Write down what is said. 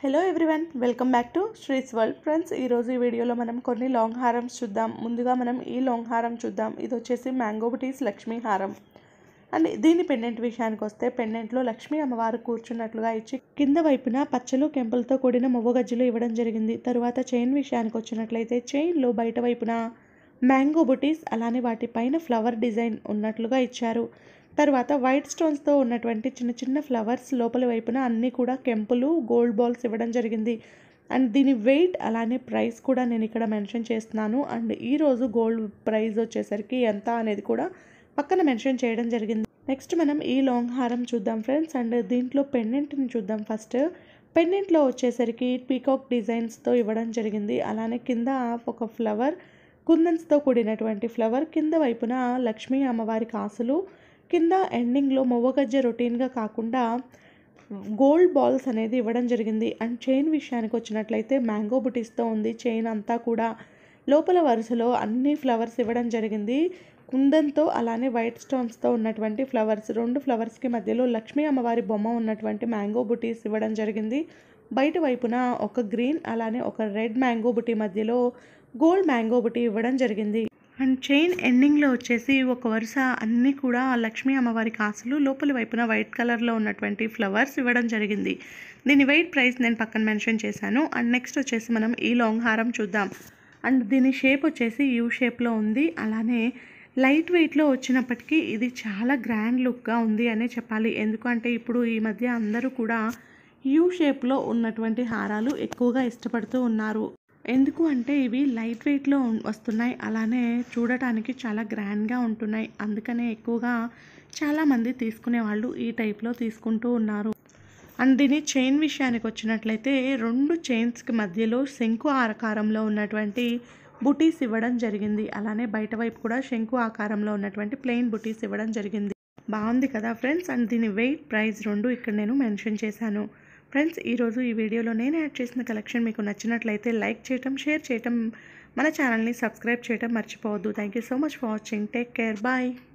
hello everyone welcome back to Sri's world friends ఈరోజు ఈ వీడియోలో మనం కొన్ని లాంగ్ హారమ్స్ చూద్దాం ముందుగా మనం ఈ లాంగ్ హారం చూద్దాం ఇది వచ్చేసి మ్యాంగో బుటీస్ లక్ష్మీ హారం అండ్ దీని పెండెంట్ విషయానికి వస్తే పెండెంట్లో లక్ష్మీ అమ్మవారు కూర్చున్నట్లుగా ఇచ్చి కింద వైపున పచ్చలు కెంపులతో కూడిన మొవ్వగజ్జలు ఇవ్వడం జరిగింది తరువాత చైన్ విషయానికి వచ్చినట్లయితే చైన్లో బయట వైపున మ్యాంగో బుటీస్ అలానే వాటిపైన ఫ్లవర్ డిజైన్ ఉన్నట్లుగా ఇచ్చారు తర్వాత వైట్ స్టోన్స్తో ఉన్నటువంటి చిన్న చిన్న ఫ్లవర్స్ లోపల వైపున అన్నీ కూడా కెంపులు గోల్డ్ బాల్స్ ఇవ్వడం జరిగింది అండ్ దీని వెయిట్ అలానే ప్రైస్ కూడా నేను ఇక్కడ మెన్షన్ చేస్తున్నాను అండ్ ఈరోజు గోల్డ్ ప్రైస్ వచ్చేసరికి ఎంత అనేది కూడా పక్కన మెన్షన్ చేయడం జరిగింది నెక్స్ట్ మనం ఈ లాంగ్ హారం చూద్దాం ఫ్రెండ్స్ అండ్ దీంట్లో పెండెంట్ని చూద్దాం ఫస్ట్ పెండెంట్లో వచ్చేసరికి పీకాక్ డిజైన్స్తో ఇవ్వడం జరిగింది అలానే కింద ఒక ఫ్లవర్ కుందన్స్తో కూడినటువంటి ఫ్లవర్ కింద వైపున లక్ష్మీ అమ్మవారి కాసులు కింద ఎండింగ్లో మొవ్వగజ్జ రొటీన్గా కాకుండా గోల్డ్ బాల్స్ అనేది ఇవ్వడం జరిగింది అండ్ చైన్ విషయానికి వచ్చినట్లయితే మ్యాంగో బుటీస్తో ఉంది చైన్ అంతా కూడా లోపల వరుసలో అన్ని ఫ్లవర్స్ ఇవ్వడం జరిగింది కుందంతో అలానే వైట్ స్టోన్స్తో ఉన్నటువంటి ఫ్లవర్స్ రెండు ఫ్లవర్స్కి మధ్యలో లక్ష్మీ అమ్మవారి బొమ్మ ఉన్నటువంటి మ్యాంగో బుటీస్ ఇవ్వడం జరిగింది బయట వైపున ఒక గ్రీన్ అలానే ఒక రెడ్ మ్యాంగో బుటీ మధ్యలో గోల్డ్ మ్యాంగో బుటీ ఇవ్వడం జరిగింది అండ్ చైన్ ఎండింగ్లో వచ్చేసి ఒక వరుస అన్నీ కూడా లక్ష్మీ అమ్మవారి కాసులు లోపల వైపున వైట్ కలర్లో ఉన్నటువంటి ఫ్లవర్స్ ఇవ్వడం జరిగింది దీని వెయిట్ ప్రైస్ నేను పక్కన మెన్షన్ చేశాను అండ్ నెక్స్ట్ వచ్చేసి మనం ఈ లాంగ్ హారం చూద్దాం అండ్ దీని షేప్ వచ్చేసి యూ షేప్లో ఉంది అలానే లైట్ వెయిట్లో వచ్చినప్పటికీ ఇది చాలా గ్రాండ్ లుక్గా ఉంది అనే చెప్పాలి ఎందుకంటే ఇప్పుడు ఈ మధ్య అందరూ కూడా యూ షేప్లో ఉన్నటువంటి హారాలు ఎక్కువగా ఇష్టపడుతూ ఉన్నారు ఎందుకు అంటే ఇవి లైట్ వెయిట్లో వస్తున్నాయి అలానే చూడటానికి చాలా గ్రాండ్గా ఉంటున్నాయి అందుకనే ఎక్కువగా చాలామంది తీసుకునే వాళ్ళు ఈ టైప్లో తీసుకుంటూ ఉన్నారు అండ్ దీని చైన్ విషయానికి వచ్చినట్లయితే రెండు చైన్స్కి మధ్యలో శంకు ఆకారంలో ఉన్నటువంటి బుటీస్ ఇవ్వడం జరిగింది అలానే బయట వైపు కూడా శంకు ఆకారంలో ఉన్నటువంటి ప్లెయిన్ బుటీస్ ఇవ్వడం జరిగింది బాగుంది కదా ఫ్రెండ్స్ అండ్ దీని వెయిట్ ప్రైస్ రెండు ఇక్కడ నేను మెన్షన్ చేశాను ఫ్రెండ్స్ ఈరోజు ఈ వీడియోలో నేను యాడ్ చేసిన కలెక్షన్ మీకు నచ్చినట్లయితే లైక్ చేయటం షేర్ చేయటం మన ఛానల్ని సబ్స్క్రైబ్ చేయటం మర్చిపోవద్దు thank you so much for watching take care bye